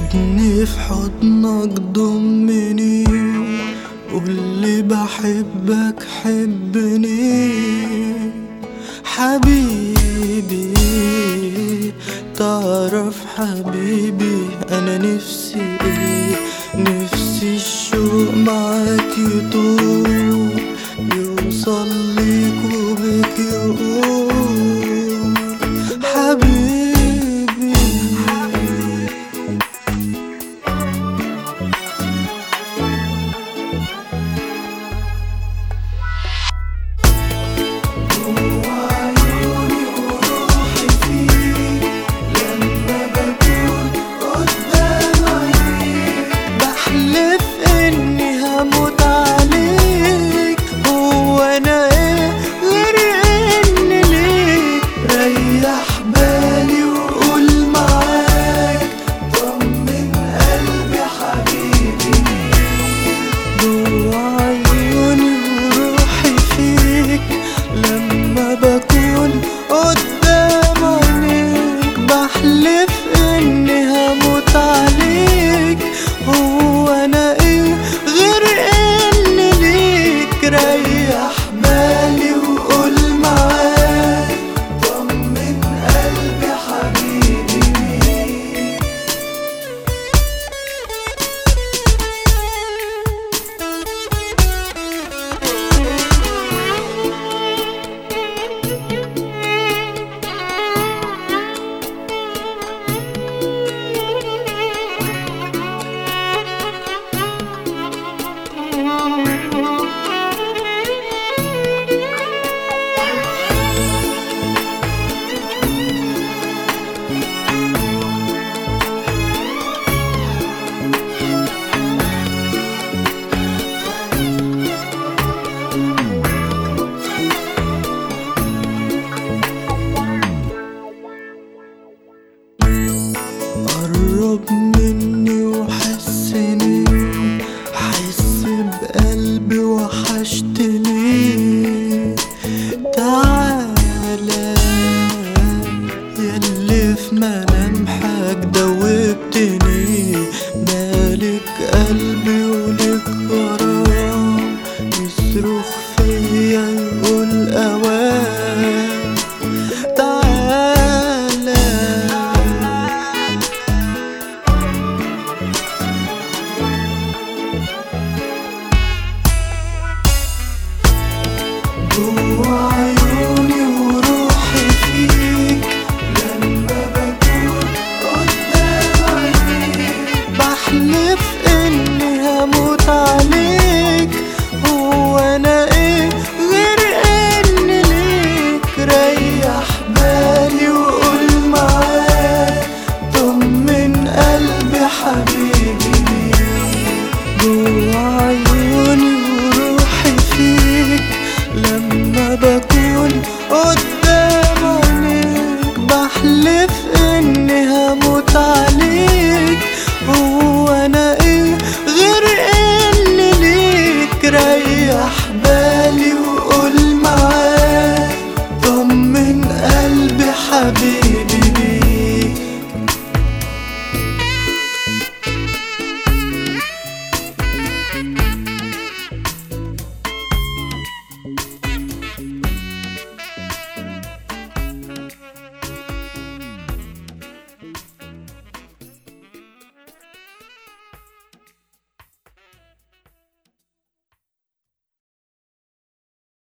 خدني في حضنك ضمني قولي بحبك حبني حبيبي تعرف حبيبي انا نفسي ايه نفسي الشوق معاك يطول يوصل ليك وبك يقول حبيبي بحلف اني هموت عليك هو انا ايه غير اني ليك ريح بالي وقول معاك طمن قلبي حبيبي جوا عيوني وروحي فيك لما بكون قدام عينيك بحلف اني هموت عليك هو انا ايه غير اني ليك ريح بالي وقول معاك طمن قلبي حبيبي قرب مني وحسني حس بقلبي وحشتني تعالى يلي في ملامحك دوبتني مالك قلبي ولك غرام يصرخ فيا يقول اوام تعالى جوا عيوني وروحي فيك لما بكون قدام عينيك بحلف اني هموت عليك هو انا ايه غير اني ليك ريح بالي وقول معاك طمن قلبي حبيبي جوا عيوني وروحي فيك لما بكون قدام عينيك بحلف اني هموت عليك